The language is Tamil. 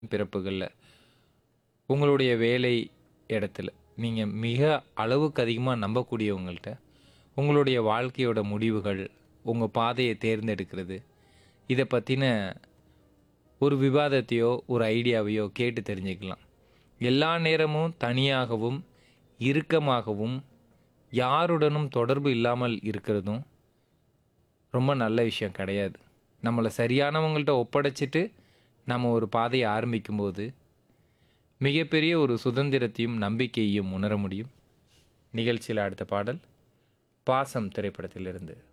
பிறப்புகளில் உங்களுடைய வேலை இடத்துல நீங்கள் மிக அளவுக்கு அதிகமாக நம்பக்கூடியவங்கள்ட்ட உங்களுடைய வாழ்க்கையோட முடிவுகள் உங்கள் பாதையை தேர்ந்தெடுக்கிறது இதை பற்றின ஒரு விவாதத்தையோ ஒரு ஐடியாவையோ கேட்டு தெரிஞ்சுக்கலாம் எல்லா நேரமும் தனியாகவும் இறுக்கமாகவும் யாருடனும் தொடர்பு இல்லாமல் இருக்கிறதும் ரொம்ப நல்ல விஷயம் கிடையாது நம்மளை சரியானவங்கள்ட்ட ஒப்படைச்சிட்டு நம்ம ஒரு பாதையை ஆரம்பிக்கும்போது மிகப்பெரிய ஒரு சுதந்திரத்தையும் நம்பிக்கையையும் உணர முடியும் நிகழ்ச்சியில் அடுத்த பாடல் பாசம் திரைப்படத்திலிருந்து